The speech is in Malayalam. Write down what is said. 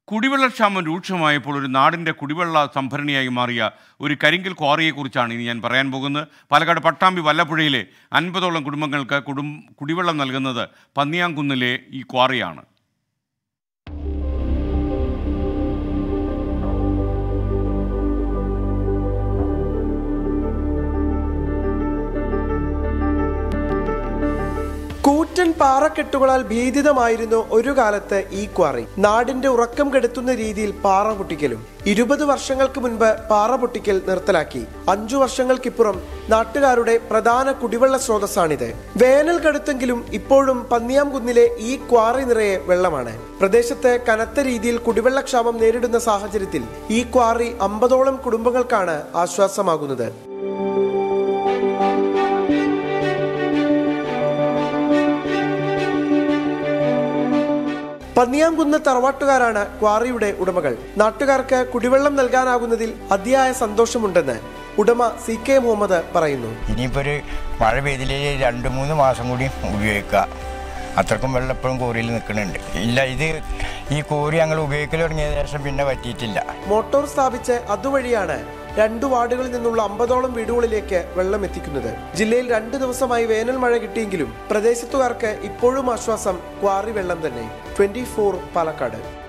കുടിവെള്ളക്ഷാമം രൂക്ഷമായപ്പോൾ ഒരു നാടിൻ്റെ കുടിവെള്ള സംഭരണിയായി മാറിയ ഒരു കരിങ്കൽ ക്വാറിയെക്കുറിച്ചാണ് ഇനി ഞാൻ പറയാൻ പോകുന്നത് പാലക്കാട് പട്ടാമ്പി വല്ലപ്പുഴയിലെ അൻപതോളം കുടുംബങ്ങൾക്ക് കുടും കുടിവെള്ളം നൽകുന്നത് പന്നിയാങ്കുന്നിലെ ഈ ക്വാറിയാണ് കൂറ്റൻ പാറക്കെട്ടുകളാൽ ഭീതിതമായിരുന്നു ഒരു കാലത്ത് ഈ ക്വാറി നാടിന്റെ ഉറക്കം കെടുത്തുന്ന രീതിയിൽ പാറ പൊട്ടിക്കലും ഇരുപത് വർഷങ്ങൾക്ക് മുൻപ് പാറ പൊട്ടിക്കൽ നിർത്തലാക്കി അഞ്ചു വർഷങ്ങൾക്കിപ്പുറം നാട്ടുകാരുടെ പ്രധാന കുടിവെള്ള സ്രോതസ്സാണിത് വേനൽ കടുത്തെങ്കിലും ഇപ്പോഴും പന്നിയാംകുന്നിലെ ഈ ക്വാറി നിറയെ വെള്ളമാണ് പ്രദേശത്ത് കനത്ത രീതിയിൽ കുടിവെള്ളക്ഷാമം നേരിടുന്ന സാഹചര്യത്തിൽ ഈ ക്വാറി അമ്പതോളം കുടുംബങ്ങൾക്കാണ് ആശ്വാസമാകുന്നത് പന്നിയാംകുന്ന് തറവാട്ടുകാരാണ് ക്വാറിയുടെ ഉടമകൾ നാട്ടുകാർക്ക് കുടിവെള്ളം നൽകാനാകുന്നതിൽ അതിയായ സന്തോഷമുണ്ടെന്ന് ഉടമ സി കെ മുഹമ്മദ് പറയുന്നു ഇനിയിപ്പോൾ ഒരു മഴ പെയ്തില്ലേ രണ്ട് മൂന്ന് മാസം കൂടി ഉപയോഗിക്കുക അത്രക്കും വെള്ളം എപ്പോഴും കോറിയിൽ നിൽക്കുന്നുണ്ട് ഇല്ല ഇത് ഈ കോരി ഞങ്ങൾ ഉപയോഗിക്കൽ തുടങ്ങിയ ശേഷം പിന്നെ പറ്റിയിട്ടില്ല മോട്ടോർ സ്ഥാപിച്ച് അതുവഴിയാണ് രണ്ടു വാർഡുകളിൽ നിന്നുള്ള അമ്പതോളം വീടുകളിലേക്ക് വെള്ളം എത്തിക്കുന്നത് ജില്ലയിൽ രണ്ടു ദിവസമായി വേനൽ മഴ കിട്ടിയെങ്കിലും പ്രദേശത്തുകാർക്ക് ഇപ്പോഴും ആശ്വാസം ക്വാറി വെള്ളം തന്നെ ട്വന്റി പാലക്കാട്